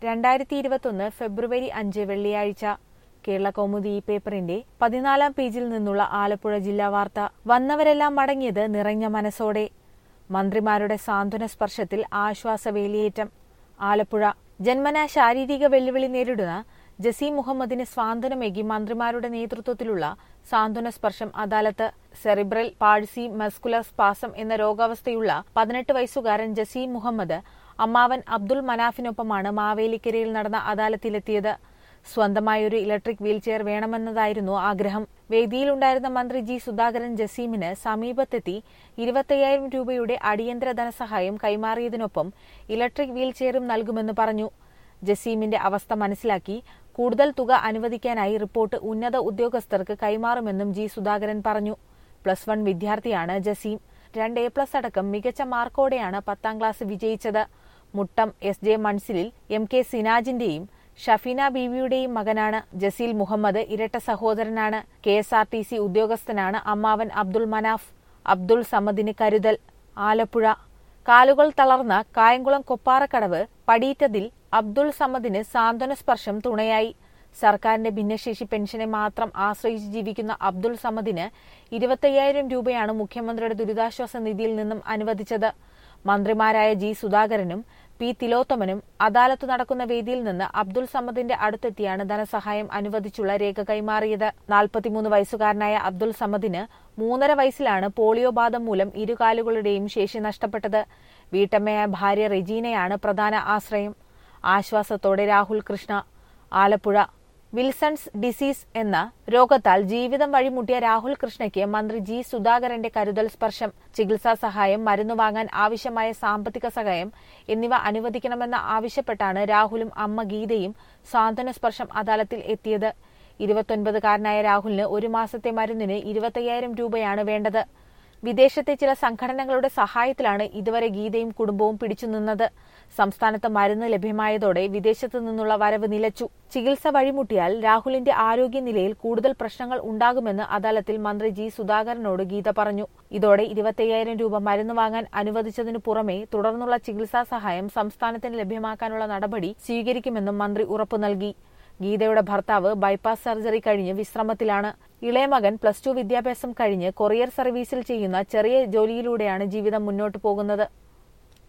രണ്ടായിരത്തി ഇരുപത്തൊന്ന് ഫെബ്രുവരി അഞ്ച് വെള്ളിയാഴ്ച കേരള കൗമുദി ഈ പേപ്പറിന്റെ പതിനാലാം പേജിൽ നിന്നുള്ള ആലപ്പുഴ ജില്ലാ വാർത്ത വന്നവരെല്ലാം മടങ്ങിയത് നിറഞ്ഞ മനസ്സോടെ മന്ത്രിമാരുടെ സാന്ത്വന സ്പർശത്തിൽ ആശ്വാസവേലിയേറ്റം ആലപ്പുഴ ജന്മനാ ശാരീരിക വെല്ലുവിളി നേരിടുന്ന ജസീം മുഹമ്മദിന് സ്വാന്തനമേകി മന്ത്രിമാരുടെ നേതൃത്വത്തിലുള്ള Santhwana Sparsham Adalat cerebral palsy muscular spasm എന്ന രോഗാവസ്ഥയുള്ള പതിനെട്ട് വയസ്സുകാരൻ ജസീം മുഹമ്മദ് അമ്മാവൻ അബ്ദുൾ മനാഫിനൊപ്പമാണ് മാവേലിക്കരയിൽ നടന്ന അദാലത്തിലെത്തിയത് സ്വന്തമായൊരു ഇലക്ട്രിക് വീൽചെയർ വേണമെന്നതായിരുന്നു ആഗ്രഹം വേദിയിലുണ്ടായിരുന്ന മന്ത്രി ജി സുധാകരൻ ജസീമിന് സമീപത്തെത്തി ഇരുപത്തയ്യായിരം രൂപയുടെ അടിയന്തര ധനസഹായം കൈമാറിയതിനൊപ്പം ഇലക്ട്രിക് വീൽചെയറും നൽകുമെന്ന് പറഞ്ഞു ജസീമിന്റെ അവസ്ഥ മനസ്സിലാക്കി കൂടുതൽ തുക അനുവദിക്കാനായി റിപ്പോർട്ട് ഉന്നത ഉദ്യോഗസ്ഥർക്ക് കൈമാറുമെന്നും ജി സുധാകരൻ പറഞ്ഞു പ്ലസ് വൺ വിദ്യാർത്ഥിയാണ് ജസീം രണ്ട് എ പ്ലസ് അടക്കം മികച്ച മാർക്കോടെയാണ് പത്താം ക്ലാസ് വിജയിച്ചത് മുട്ടം എസ് ജെ മൺസിലിൽ എം കെ സിനാജിന്റെയും ഷഫീന ബീവിയുടെയും മകനാണ് ജസീൽ മുഹമ്മദ് ഇരട്ട സഹോദരനാണ് K S R T C ഉദ്യോഗസ്ഥനാണ് അമ്മാവൻ അബ്ദുൾ മനാഫ് അബ്ദുൾ സമദിന് കരുതൽ ആലപ്പുഴ കാലുകൾ തളർന്ന കായംകുളം കൊപ്പാറക്കടവ് പടീറ്റതിൽ അബ്ദുൾ സമദിന് സാന്ത്വന സ്പർശം തുണയായി സർക്കാരിന്റെ ഭിന്നശേഷി പെൻഷനെ മാത്രം ആശ്രയിച്ച് ജീവിക്കുന്ന അബ്ദുൾ സമദിന് ഇരുപത്തയ്യായിരം രൂപയാണ് മുഖ്യമന്ത്രിയുടെ ദുരിതാശ്വാസ നിധിയിൽ നിന്നും അനുവദിച്ചത് മന്ത്രിമാരായ ജി സുധാകരനും പി തിലോത്തമനും അദാലത്ത് നടക്കുന്ന വേദിയിൽ നിന്ന് അബ്ദുൾ സമദിന്റെ അടുത്തെത്തിയാണ് ധനസഹായം അനുവദിച്ചുള്ള രേഖ കൈമാറിയത് നാൽപ്പത്തിമൂന്ന് വയസ്സുകാരനായ അബ്ദുൾ സമദിന് മൂന്നര വയസ്സിലാണ് പോളിയോ ബാധ മൂലം ഇരുകാലുകളുടെയും ശേഷി നഷ്ടപ്പെട്ടത് വീട്ടമ്മയായ ഭാര്യ റെജീനയാണ് പ്രധാന ആശ്രയം ആശ്വാസത്തോടെ രാഹുൽ കൃഷ്ണ ആലപ്പുഴ വിൽസൺസ് ഡിസീസ് എന്ന രോഗത്താൽ ജീവിതം വഴിമുട്ടിയ രാഹുൽ കൃഷ്ണയ്ക്ക് മന്ത്രി ജി സുധാകരന്റെ കരുതൽ സ്പർശം ചികിത്സാ സഹായം മരുന്ന് വാങ്ങാൻ ആവശ്യമായ സാമ്പത്തിക സഹായം എന്നിവ അനുവദിക്കണമെന്ന് ആവശ്യപ്പെട്ടാണ് രാഹുലും അമ്മ ഗീതയും സാന്ത്വന സ്പർശം അദാലത്തിൽ എത്തിയത് ഇരുപത്തൊൻപതുകാരനായ രാഹുലിന് ഒരു മാസത്തെ മരുന്നിന് ഇരുപത്തയ്യായിരം രൂപയാണ് വേണ്ടത് വിദേശത്തെ ചില സംഘടനകളുടെ സഹായത്തിലാണ് ഇതുവരെ ഗീതയും കുടുംബവും പിടിച്ചുനിന്നത് സംസ്ഥാനത്ത് മരുന്ന് ലഭ്യമായതോടെ വിദേശത്തു നിന്നുള്ള വരവ് നിലച്ചു ചികിത്സ വഴിമുട്ടിയാൽ രാഹുലിന്റെ ആരോഗ്യനിലയിൽ കൂടുതൽ പ്രശ്നങ്ങൾ ഉണ്ടാകുമെന്ന് അദാലത്തിൽ മന്ത്രി ജി സുധാകരനോട് ഗീത പറഞ്ഞു ഇതോടെ ഇരുപത്തയ്യായിരം രൂപ മരുന്ന് വാങ്ങാൻ അനുവദിച്ചതിനു പുറമെ തുടർന്നുള്ള ചികിത്സാ സഹായം സംസ്ഥാനത്തിന് ലഭ്യമാക്കാനുള്ള നടപടി സ്വീകരിക്കുമെന്നും മന്ത്രി ഉറപ്പു നൽകി ഗീതയുടെ ഭർത്താവ് ബൈപ്പാസ് സർജറി കഴിഞ്ഞ് വിശ്രമത്തിലാണ് ഇളയമകൻ പ്ലസ് ടു വിദ്യാഭ്യാസം കഴിഞ്ഞ് കൊറിയർ സർവീസിൽ ചെയ്യുന്ന ചെറിയ ജോലിയിലൂടെയാണ് ജീവിതം മുന്നോട്ടു പോകുന്നത്